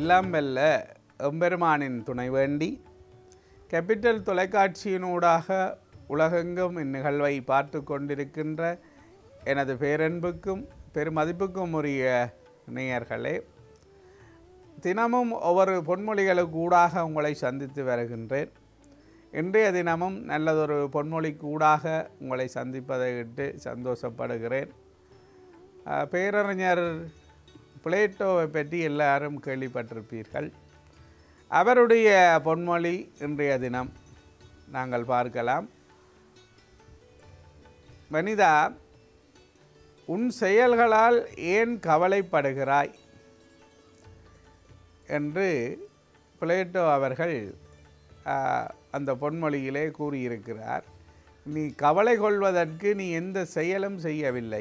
எல்லாம் வெல்ல எம்பெருமானின் துணை வேண்டி கேபிட்டல் தொலைக்காட்சியினூடாக உலகெங்கும் இந்நிகழ்வை பார்த்து கொண்டிருக்கின்ற எனது பேரன்புக்கும் பெருமதிப்புக்கும் உரிய நேயர்களே தினமும் ஒவ்வொரு பொன்மொழிகளுக்கு ஊடாக உங்களை சந்தித்து வருகின்றேன் இன்றைய தினமும் நல்லதொரு பொன்மொழிக்கு ஊடாக உங்களை சந்திப்பதை இட்டு சந்தோஷப்படுகிறேன் அஹ், பேரறிஞர் பிளேட்டோவை பற்றி எல்லாரும் கேள்விப்பட்டிருப்பீர்கள் அவருடைய பொன்மொழி இன்றைய தினம் நாங்கள் பார்க்கலாம் மனிதா உன் செயல்களால் ஏன் கவலைப்படுகிறாய் என்று பிளேட்டோ அவர்கள் ஆஹ், அந்த பொன்மொழியிலே கூறியிருக்கிறார் நீ கவலை கொள்வதற்கு நீ எந்த செயலும் செய்யவில்லை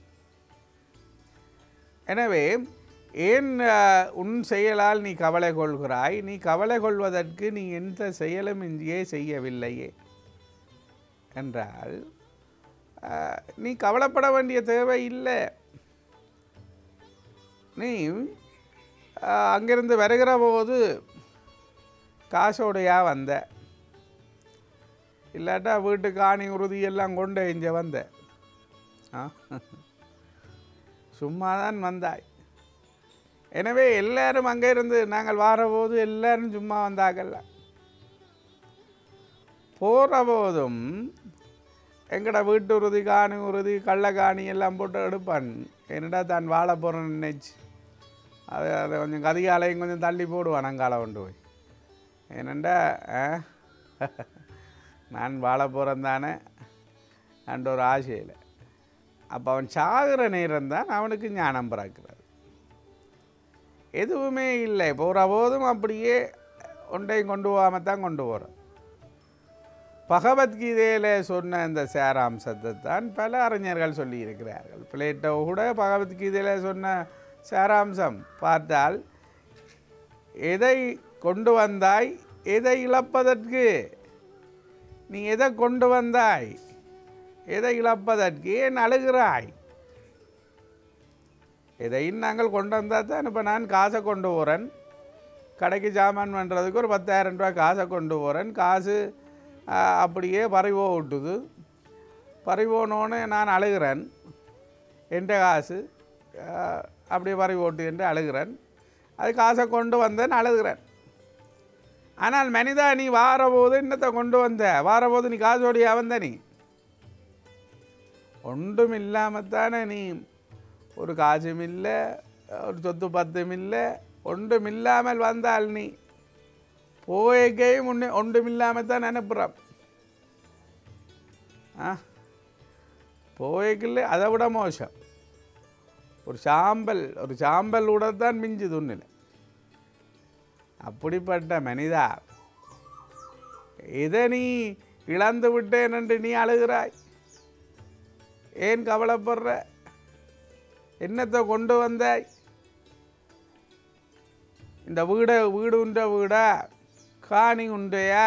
எனவே ஏன் ஆஹ், உன் செயலால் நீ கவலை கொள்கிறாய் நீ கவலை கொள்வதற்கு நீ எந்த செயலும் இங்கே செய்யவில்லையே என்றால் ஆஹ், நீ கவலைப்பட வேண்டிய தேவை இல்லை நீ ஆஹ், அங்கிருந்து வருகிற போது காசோடையா வந்த இல்லாட்டா வீட்டுக்கு ஆணி உறுதி எல்லாம் கொண்டு இங்கே வந்த ஆ சும்மா தான் வந்தாய் எனவே எல்லாரும் அங்கே இருந்து நாங்கள் வாரபோது எல்லாரும் சும்மா வந்தாகல்ல போகிற போதும் எங்கட வீட்டு உறுதி காணி உறுதி கள்ளக்காணி எல்லாம் போட்டு எடுப்பான் என்னடா தான் வாழ போகிறேன்னு நினைச்சு அது அதை கொஞ்சம் கதிகாலையும் கொஞ்சம் தள்ளி போடுவான் அங்கால கொண்டு போய் ஏனண்டா ஆ? நான் வாழ போகிறேன் தானே அன்ற ஒரு ஆசையில் அப்போ அவன் சாகிற நேரம் தான் அவனுக்கு ஞானம் பிறக்கிறது எதுவுமே இல்லை போகிற போதும் அப்படியே ஒன்றையும் கொண்டு போகாமல் தான் கொண்டு போகிறோம் பகவத்கீதையில் சொன்ன இந்த சாராம்சத்தை தான் பல அறிஞர்கள் சொல்லியிருக்கிறார்கள் பிளேட்டோ கூட பகவத்கீதையில் சொன்ன சாராம்சம் பார்த்தால் எதை கொண்டு வந்தாய் எதை இழப்பதற்கு நீ எதை கொண்டு வந்தாய் எதை இழப்பதற்கு ஏன் அழுகிறாய் எதையும் நாங்கள் கொண்டு வந்தால் தான் இப்போ நான் காசை கொண்டு போகிறேன் கடைக்கு சாமான் பண்ணுறதுக்கு ஒரு பத்தாயிரம் ரூபாய் காசை கொண்டு போகிறேன் காசு ஆ, அப்படியே பறிவோ விட்டுது பறிவோனோன்னு நான் அழுகிறேன் என்ற காசு ஆ, அப்படியே பறிவு ஓட்டு என்று அழுகிறேன் அது காசை கொண்டு வந்தேன் அழுகிறேன் ஆனால் மனிதா நீ வாரபோது என்னத்தை கொண்டு வந்த வாரபோது நீ காசோடியா வந்த நீ ஒன்றும் இல்லாமல் தானே நீ ஒரு காசும் இல்லை ஒரு சொத்து பத்தும் இல்லை ஒன்றும் இல்லாமல் வந்தால் நீ போய்க்கையும் ஒன்று ஒன்றும் இல்லாமல் தான் அனுப்புகிறான் ஆ போய்க்கில்ல அதை விட மோசம் ஒரு சாம்பல் ஒரு சாம்பல் தான் மிஞ்சுது ஒன்றில் அப்படிப்பட்ட மனிதா எதை நீ இழந்து விட்டேன் என்று நீ அழுகிறாய் ஏன் கவலைப்படுற என்னத்தை கொண்டு வந்தாய் இந்த வீட வீடு உண்ட வீடா காணி உண்டையா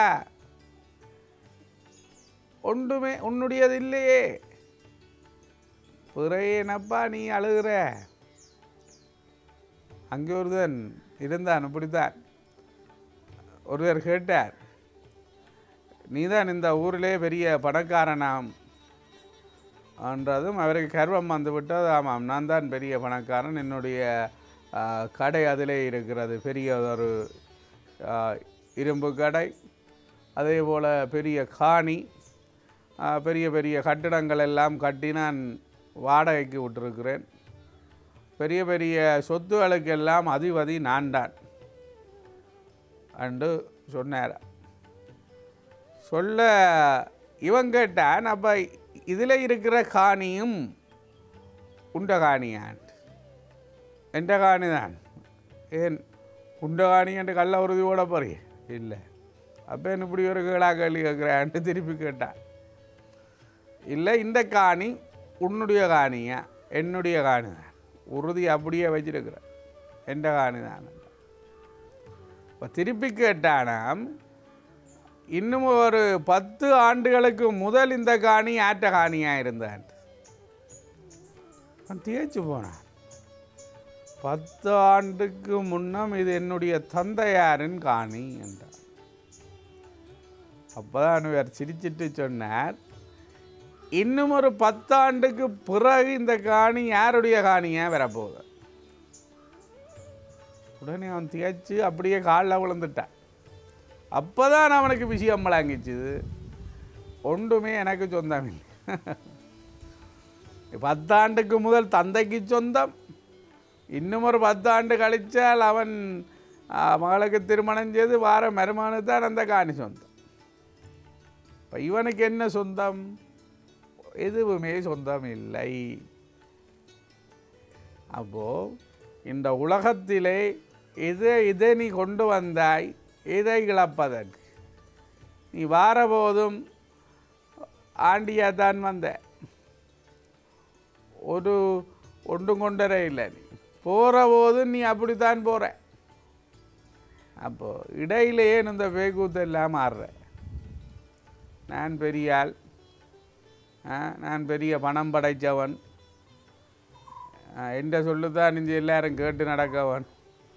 ஒன்றுமே உன்னுடையது இல்லையே பிறையனப்பா நீ அழுகிற அங்கே ஒருவன் இருந்தான் இப்படித்தான் ஒருவர் கேட்டார் நீதான் இந்த ஊரிலே பெரிய பணக்காரனாம் என்றதும் அவருக்கு கர்வம் வந்து விட்டது ஆமாம் நான் தான் பெரிய பணக்காரன் என்னுடைய ஆ, கடை அதிலே இருக்கிறது பெரிய ஒரு ஆ, இரும்பு கடை அதே போல் பெரிய காணி ஆ, பெரிய பெரிய கட்டிடங்கள் எல்லாம் கட்டி நான் வாடகைக்கு விட்டிருக்கிறேன் பெரிய பெரிய சொத்துகளுக்கெல்லாம் அதிபதி நான் தான் அன்று சொன்னார் சொல்ல இவன் கேட்டான் அப்போ இதில் இருக்கிற காணியும் உண்ட காணியான் என்ற காணி தான் ஏன் உண்ட காணி என்று கள்ள உறுதி ஓட போறிய இல்லை அப்போ என்ன இப்படி ஒரு கேளா கேள்வி கேட்குறான்ட்டு திருப்பி கேட்டான் இல்லை இந்த காணி உன்னுடைய காணியா என்னுடைய காணி தான் உறுதி அப்படியே வச்சிருக்கிறேன் என்ற காணி தான் இப்போ திருப்பி கேட்டானாம் இன்னும் ஒரு பத்து ஆண்டுகளுக்கு முதல் இந்த காணி ஆட்ட காணியாக இருந்தான் அவன் தேய்ச்சி போனான் பத்து ஆண்டுக்கு முன்னம் இது என்னுடைய தந்தையாரின் காணி என்றார் அப்பதான் இவர் சிரிச்சிட்டு சொன்னார் இன்னும் ஒரு பத்தாண்டுக்கு பிறகு இந்த காணி யாருடைய காணியா வரப்போகுது உடனே அவன் திகைச்சு அப்படியே காலில் விழுந்துட்டான் அப்பதான் அவனுக்கு விஷயம் விளங்கிச்சுது ஒன்றுமே எனக்கு சொந்தம் இல்லை பத்தாண்டுக்கு முதல் தந்தைக்கு சொந்தம் இன்னும் ஒரு பத்தாண்டு கழிச்சால் அவன் ஆ, மகளுக்கு திருமணம் செய்து வார மருமானுக்கு தான் அந்த காணி சொந்தம் இப்போ இவனுக்கு என்ன சொந்தம் எதுவுமே சொந்தம் இல்லை அப்போ இந்த உலகத்திலே இதை இதை நீ கொண்டு வந்தாய் இதை இழப்பதற்கு நீ வாரபோதும் ஆண்டியா தான் வந்த ஒரு ஒன்றும் கொண்டரே இல்லை நீ போகிற போதும் நீ அப்படித்தான் போகிற அப்போ இடையில ஏன் இந்த பேக்கூத்து எல்லாம் மாறுற நான் பெரிய ஆள் ஆ, நான் பெரிய பணம் படைத்தவன் என்ற சொல்லுதான் இங்கே எல்லாரும் கேட்டு நடக்கவன்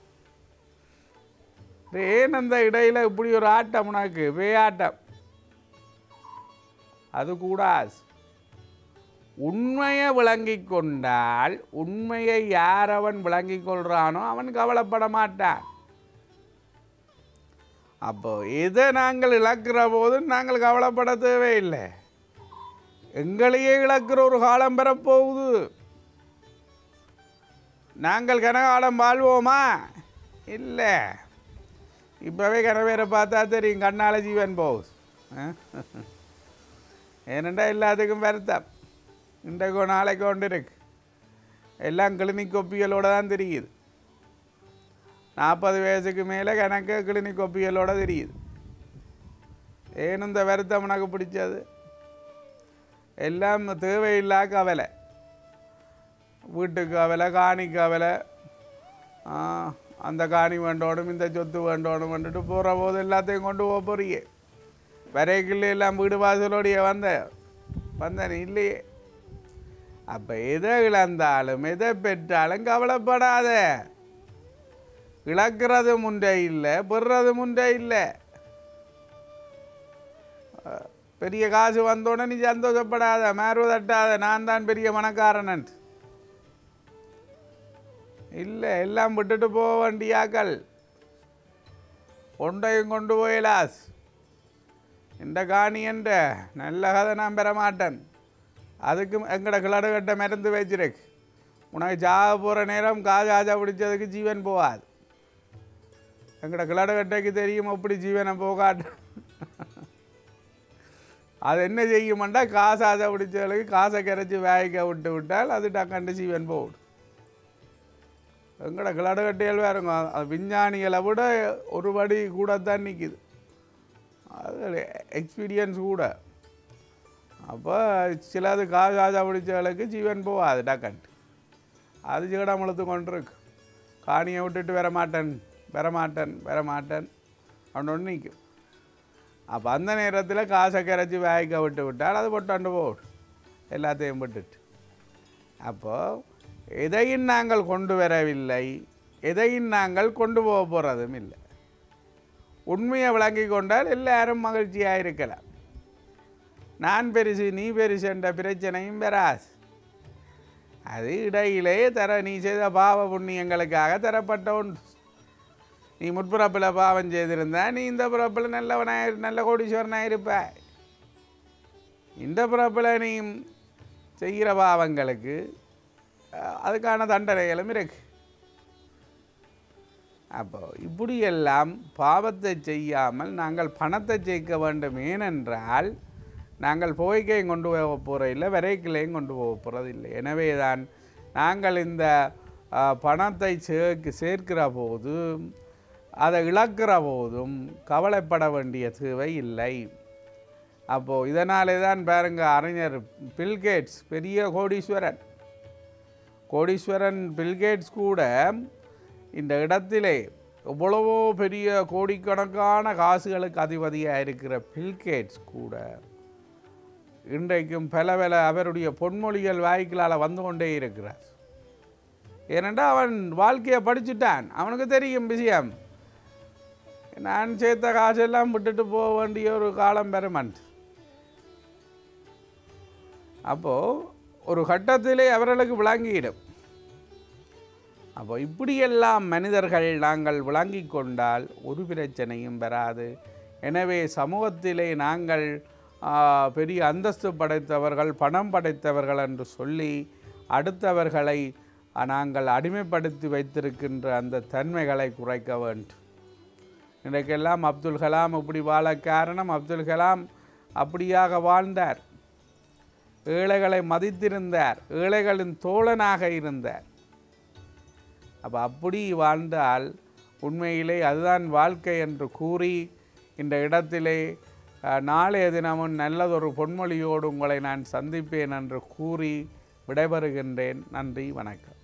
இது ஏன் அந்த இடையில இப்படி ஒரு ஆட்டம் உனக்கு பேயாட்டம் அது கூடாது உண்மையை விளங்கிக் கொண்டால் உண்மையை யார் அவன் விளங்கிக் கொள்றானோ அவன் கவலைப்பட மாட்டான் அப்போ எதை நாங்கள் இழக்கிற போது நாங்கள் கவலைப்பட தேவையில்லை எங்களையே இழக்கிற ஒரு காலம் பெறப்போகுது நாங்கள் கனகாலம் வாழ்வோமா இல்லை இப்போவே கனவேரை பார்த்தா தெரியும் கண்ணால ஜீவன் போகுது ஆ? ஏனெண்டா எல்லாத்துக்கும் வருத்தம் இன்றைக்கோ நாளைக்கு கொண்டு இருக்கு எல்லாம் கிளினிக் ஒப்பியலோட தான் தெரியுது நாற்பது வயசுக்கு மேலே கணக்கு கிளினிக் ஒப்பியலோட தெரியுது ஏன் இந்த வருத்தம் உனக்கு பிடிச்சது எல்லாம் தேவையில்லா கவலை வீட்டுக்கு கவலை காணி கவலை ஆ, அந்த காணி வேண்டோடும் இந்த சொத்து வேண்டோடும் வந்துட்டு போகிற போது எல்லாத்தையும் கொண்டு போக போறியே வரைக்குள்ள எல்லாம் வீடு வாசலோடைய வந்த வந்தேன் இல்லையே அப்போ எதை இழந்தாலும் எதை பெற்றாலும் கவலைப்படாத இழக்கிறது முண்டை இல்லை பெறுறது முண்டை இல்லை அஹ், பெரிய காசு வந்தோடனே நீ சந்தோஷப்படாத மேர்வு தட்டாத நான் தான் பெரிய பணக்காரனன் இல்லை எல்லாம் விட்டுட்டு போக வேண்டியாக்கள் ஒன்றையும் கொண்டு போயலாஸ் இந்த காணி என்ற நல்ல கதை நான் பெற மாட்டேன் அதுக்கு எங்கட கிளடு கட்ட மருந்து வச்சிருக்கு உனக்கு ஜாக போகிற நேரம் காஜா ஆஜா பிடிச்சதுக்கு ஜீவன் போகாது எங்கட கிளடு கட்டைக்கு தெரியும் அப்படி ஜீவனை போகாட்டு அது என்ன செய்யுமெண்டா காசு ஆசை பிடிச்சவளுக்கு காசை கரைச்சி வேய்க்க விட்டு விட்டால் அது டக்கண்டு ஜீவன் போடும் எங்கட கிளடு கட்டைகள் வேறுங்க அது விஞ்ஞானிகளை விட ஒரு படி கூட தான் நிற்கிது அது எக்ஸ்பீரியன்ஸ் கூட அப்போ சிலது காசு ஆசை பிடிச்சவளுக்கு ஜீவன் போகாது டக்கண்டு அது ஜீடாமலத்து கொண்டிருக்கு காணியை விட்டுட்டு வர மாட்டேன் வர மாட்டேன் வர மாட்டேன் அவன் ஒன்று நிற்கும் அப்போ அந்த நேரத்தில் காசை கரைச்சி வேய்க்க விட்டு விட்டால் அது பொட்டாண்டு போடும் எல்லாத்தையும் விட்டுட்டு அப்போது எதையும் நாங்கள் கொண்டு வரவில்லை எதையும் நாங்கள் கொண்டு போக போகிறதும் இல்லை உண்மையை விளங்கி கொண்டால் எல்லாரும் மகிழ்ச்சியாக இருக்கலாம் நான் பெருசு நீ பெருசு என்ற பிரச்சனையும் வராது அது இடையிலே தர நீ செய்த பாவ புண்ணியங்களுக்காக தரப்பட்ட ஒன்று நீ முற்பிறப்பில் பாவம் செய்திருந்தா நீ இந்த பிறப்பில் நல்லவனாய் நல்ல கோடீஸ்வரனாக இருப்பாய் இந்த பிறப்பில் நீ செய்கிற பாவங்களுக்கு அஹ், அதுக்கான தண்டனைகளும் இருக்கு அப்போ இப்படியெல்லாம் பாவத்தை செய்யாமல் நாங்கள் பணத்தை சேர்க்க வேண்டும் ஏனென்றால் நாங்கள் புகைக்கையும் கொண்டு போக போகிற இல்லை விரைக்கிலையும் கொண்டு போக போகிறது இல்லை எனவே தான் நாங்கள் இந்த அஹ், பணத்தை சேர்க்க சேர்க்கிற போது அதை இழக்கிற போதும் கவலைப்பட வேண்டிய தேவை இல்லை அப்போது இதனாலே தான் பாருங்க அறிஞர் பில்கேட்ஸ் பெரிய கோடீஸ்வரன் கோடீஸ்வரன் பில்கேட்ஸ் கூட இந்த இடத்திலே எவ்வளவோ பெரிய கோடிக்கணக்கான காசுகளுக்கு அதிபதியாக இருக்கிற பில்கேட்ஸ் கூட இன்றைக்கும் பல பல அவருடைய பொன்மொழிகள் வாய்க்களால் வந்து கொண்டே இருக்கிறார் ஏனென்றால் அவன் வாழ்க்கையை படிச்சுட்டான் அவனுக்கு தெரியும் விஷயம் நான் சேர்த்த காசெல்லாம் விட்டுட்டு போக வேண்டிய ஒரு காலம் பெறமன்ட் அப்போது ஒரு கட்டத்திலே அவர்களுக்கு விளங்கிடும் அப்போ இப்படியெல்லாம் மனிதர்கள் நாங்கள் விளங்கி கொண்டால் ஒரு பிரச்சனையும் வராது எனவே சமூகத்திலே நாங்கள் ஆ, பெரிய அந்தஸ்து படைத்தவர்கள் பணம் படைத்தவர்கள் என்று சொல்லி அடுத்தவர்களை ஆ, நாங்கள் அடிமைப்படுத்தி வைத்திருக்கின்ற அந்த தன்மைகளை குறைக்க வேண்டும் இன்றைக்கெல்லாம் அப்துல் கலாம் இப்படி வாழ காரணம் அப்துல் கலாம் அப்படியாக வாழ்ந்தார் ஏழைகளை மதித்திருந்தார் ஏழைகளின் தோழனாக இருந்தார் அப்போ அப்படி வாழ்ந்தால் உண்மையிலே அதுதான் வாழ்க்கை என்று கூறி இந்த இடத்திலே அஹ், நாளைய தினமும் நல்லதொரு பொன்மொழியோடு உங்களை நான் சந்திப்பேன் என்று கூறி விடைபெறுகின்றேன் நன்றி வணக்கம்